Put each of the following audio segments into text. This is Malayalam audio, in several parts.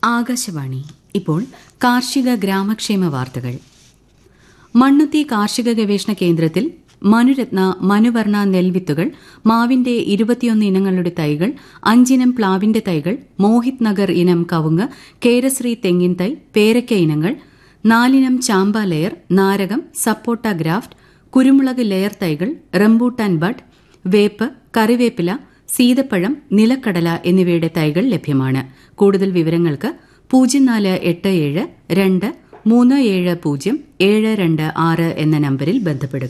ആകാശവാണി ഇപ്പോൾ കാർഷിക ഗ്രാമക്ഷേമ വാർത്തകൾ മണ്ണുത്തി കാർഷിക ഗവേഷണ കേന്ദ്രത്തിൽ മനുരത്ന മനുവർണ നെൽവിത്തുകൾ മാവിന്റെ ഇരുപത്തിയൊന്ന് ഇനങ്ങളുടെ തൈകൾ അഞ്ചിനം പ്ലാവിന്റെ തൈകൾ മോഹിത് നഗർ ഇനം കവുങ്ങ് കേരശ്രീ തെങ്ങിൻ തൈ പേരയ്ക്ക ഇനങ്ങൾ നാലിനം ചാമ്പ ലെയർ നാരകം സപ്പോട്ട ഗ്രാഫ്റ്റ് കുരുമുളക് ലെയർ തൈകൾ റംബൂട്ടാൻ ബഡ് വേപ്പ് കറിവേപ്പില സീതപ്പഴം നിലക്കടല എന്നിവയുടെ തൈകൾ ലഭ്യമാണ് കൂടുതൽ വിവരങ്ങൾക്ക് പൂജ്യം നാല് എട്ട് ഏഴ് രണ്ട് മൂന്ന് ഏഴ് പൂജ്യം ഏഴ് രണ്ട് ആറ് എന്ന നമ്പരിൽ ബന്ധപ്പെടുക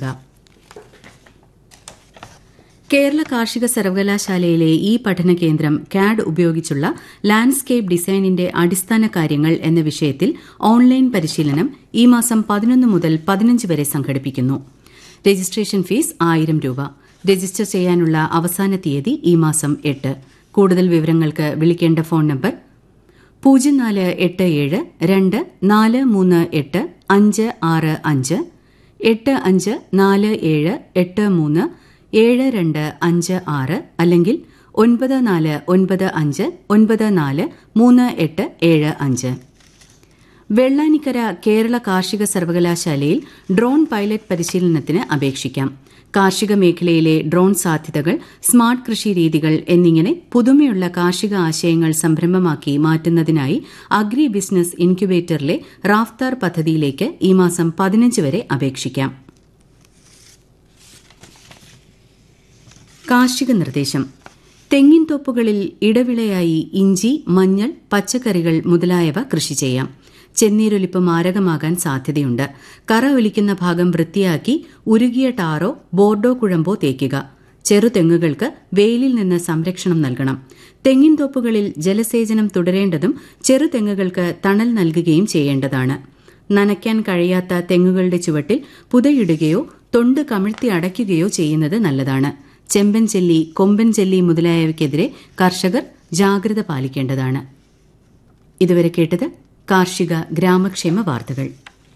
കേരള കാർഷിക സർവകലാശാലയിലെ ഈ പഠന കേന്ദ്രം കാഡ് ഉപയോഗിച്ചുള്ള ലാൻഡ്സ്കേപ്പ് ഡിസൈനിന്റെ അടിസ്ഥാന കാര്യങ്ങൾ എന്ന വിഷയത്തിൽ ഓൺലൈൻ പരിശീലനം ഈ മാസം പതിനൊന്ന് മുതൽ പതിനഞ്ച് വരെ സംഘടിപ്പിക്കുന്നു രജിസ്ട്രേഷൻ ഫീസ് ആയിരം രൂപ രജിസ്റ്റർ ചെയ്യാനുള്ള അവസാന തീയതി ഈ മാസം എട്ട് കൂടുതൽ വിവരങ്ങൾക്ക് വിളിക്കേണ്ട ഫോൺ നമ്പർ പൂജ്യം നാല് എട്ട് ഏഴ് രണ്ട് നാല് മൂന്ന് എട്ട് അഞ്ച് ആറ് അഞ്ച് എട്ട് അഞ്ച് നാല് ഏഴ് എട്ട് മൂന്ന് ഏഴ് രണ്ട് അഞ്ച് ആറ് അല്ലെങ്കിൽ ഒൻപത് നാല് ഒൻപത് അഞ്ച് ഒൻപത് നാല് മൂന്ന് എട്ട് ഏഴ് അഞ്ച് വെള്ളാനിക്കര കേരള കാർഷിക സർവകലാശാലയിൽ ഡ്രോൺ പൈലറ്റ് പരിശീലനത്തിന് അപേക്ഷിക്കാം കാർഷിക മേഖലയിലെ ഡ്രോൺ സാധ്യതകൾ സ്മാർട്ട് കൃഷി രീതികൾ എന്നിങ്ങനെ പുതുമയുള്ള കാർഷിക ആശയങ്ങൾ സംരംഭമാക്കി മാറ്റുന്നതിനായി അഗ്രി ബിസിനസ് ഇൻക്യുബേറ്ററിലെ റാഫ്താർ പദ്ധതിയിലേക്ക് ഈ മാസം പതിനഞ്ച് വരെ അപേക്ഷിക്കാം കാർഷിക നിർദ്ദേശം തെങ്ങിൻ തോപ്പുകളിൽ ഇടവിളയായി ഇഞ്ചി മഞ്ഞൾ പച്ചക്കറികൾ മുതലായവ കൃഷി ചെയ്യാം ചെന്നീരൊലിപ്പ് മാരകമാകാൻ സാധ്യതയുണ്ട് കറ ഒലിക്കുന്ന ഭാഗം വൃത്തിയാക്കി ഉരുകിയ ടാറോ ബോർഡോ കുഴമ്പോ തേക്കുക ചെറുതെങ്ങുകൾക്ക് വെയിലിൽ നിന്ന് സംരക്ഷണം നൽകണം തെങ്ങിൻ തോപ്പുകളിൽ ജലസേചനം തുടരേണ്ടതും ചെറുതെങ്ങുകൾക്ക് തണൽ നൽകുകയും ചെയ്യേണ്ടതാണ് നനയ്ക്കാൻ കഴിയാത്ത തെങ്ങുകളുടെ ചുവട്ടിൽ പുതയിടുകയോ തൊണ്ട് കമിഴ്ത്തി അടയ്ക്കുകയോ ചെയ്യുന്നത് നല്ലതാണ് ചെമ്പൻ ചെല്ലി കൊമ്പൻ ചെല്ലി മുതലായവയ്ക്കെതിരെ കർഷകർ ജാഗ്രത പാലിക്കേണ്ടതാണ് ഇതുവരെ കേട്ടത് കാർഷിക ഗ്രാമക്ഷേമ വാർത്തകൾ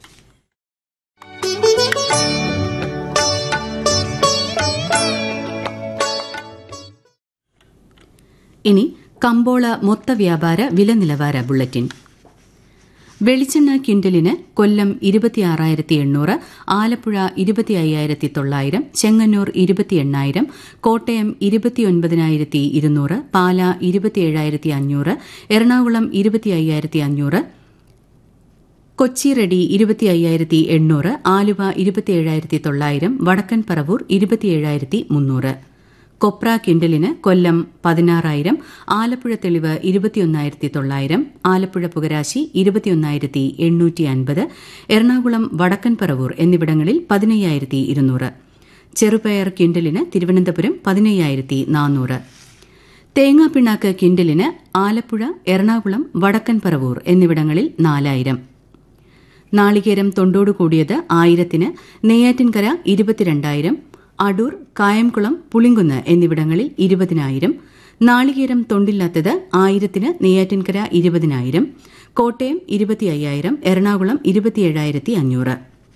ഇനി കമ്പോള മൊത്ത വ്യാപാര വില നിലവാര ബുള്ളറ്റിൻ വെളിച്ചെണ്ണ ക്വിന്റലിന് കൊല്ലം ഇരുപത്തിയാറായിരത്തി എണ്ണൂറ് ആലപ്പുഴ ഇരുപത്തി അയ്യായിരത്തി തൊള്ളായിരം ചെങ്ങന്നൂർ ഇരുപത്തി എണ്ണായിരം കോട്ടയം ഇരുപത്തിയൊൻപതിനായിരത്തി ഇരുന്നൂറ് പാല ഇരുപത്തിയേഴായിരത്തി അഞ്ഞൂറ് എറണാകുളം ഇരുപത്തി അയ്യായിരത്തി അഞ്ഞൂറ് കൊച്ചി റെഡി ഇരുപത്തി അയ്യായിരത്തി എണ്ണൂറ് ആലുവ ഇരുപത്തിയേഴായിരത്തി തൊള്ളായിരം വടക്കൻ പറവൂർ ഇരുപത്തിയേഴായിരത്തി മുന്നൂറ് കൊപ്ര കിൻഡലിന് കൊല്ലം പതിനാറായിരം ആലപ്പുഴ തെളിവ് ഇരുപത്തിയൊന്നായിരത്തി തൊള്ളായിരം ആലപ്പുഴ പുകരാശി ഇരുപത്തിയൊന്നായിരത്തി എണ്ണൂറ്റി അൻപത് എറണാകുളം വടക്കൻ പറവൂർ എന്നിവിടങ്ങളിൽ പതിനയ്യായിരത്തി ഇരുന്നൂറ് ചെറുപയർ കിൻഡലിന് തിരുവനന്തപുരം പതിനയ്യായിരത്തി നാനൂറ് തേങ്ങാപ്പിണ്ണാക്ക് കിൻഡലിന് ആലപ്പുഴ എറണാകുളം വടക്കൻ പറവൂർ എന്നിവിടങ്ങളിൽ നാലായിരം നാളികേരം തൊണ്ടോടു കൂടിയത് ആയിരത്തിന് നെയ്യാറ്റിൻകര ഇരുപത്തിരണ്ടായിരം അടൂർ കായംകുളം പുളിങ്കുന്ന് എന്നിവിടങ്ങളിൽ ഇരുപതിനായിരം നാളികേരം തൊണ്ടില്ലാത്തത് ആയിരത്തിന് നെയ്യാറ്റിൻകര ഇരുപതിനായിരം കോട്ടയം ഇരുപത്തി അയ്യായിരം എറണാകുളം ഇരുപത്തിയേഴായിരത്തി അഞ്ഞൂറ്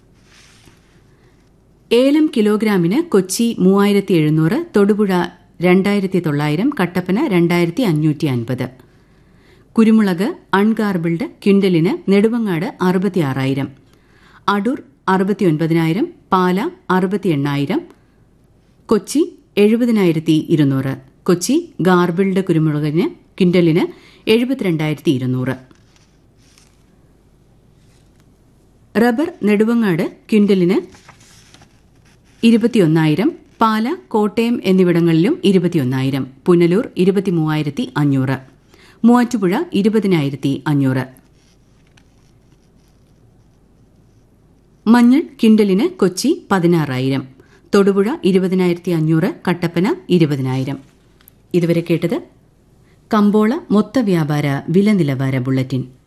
ഏലം കിലോഗ്രാമിന് കൊച്ചി മൂവായിരത്തി എഴുന്നൂറ് തൊടുപുഴ രണ്ടായിരത്തി തൊള്ളായിരം കട്ടപ്പന രണ്ടായിരത്തി അഞ്ഞൂറ്റി അൻപത് കുരുമുളക് അൺഗാർബിൾഡ് ക്വിന്റലിന് നെടുവങ്ങാട് അറുപത്തിയാറായിരം അടൂർ അറുപത്തിയൊൻപതിനായിരം പാല അറുപത്തി എണ്ണായിരം കൊച്ചി എഴുപതിനായിരത്തി ഇരുന്നൂറ് കൊച്ചി ഗാർബിൾഡ് കുരുമുളകിന് ക്വിന്റലിന് എഴുപത്തിരണ്ടായിരത്തി ഇരുന്നൂറ് റബ്ബർ നെടുവങ്ങാട് ക്വിന്റലിന് ഇരുപത്തിയൊന്നായിരം പാല കോട്ടയം എന്നിവിടങ്ങളിലും ഇരുപത്തിയൊന്നായിരം പുനലൂർ ഇരുപത്തിമൂവായിരത്തി അഞ്ഞൂറ് മൂവാറ്റുപുഴ ഇരുപതിനായിരത്തി അഞ്ഞൂറ് മഞ്ഞൾ കിൻഡലിന് കൊച്ചി പതിനാറായിരം തൊടുപുഴ ഇരുപതിനായിരത്തി അഞ്ഞൂറ് കട്ടപ്പന ഇരുപതിനായിരം ഇതുവരെ കേട്ടത് കമ്പോള മൊത്ത വ്യാപാര വില നിലവാര ബുള്ളറ്റിൻ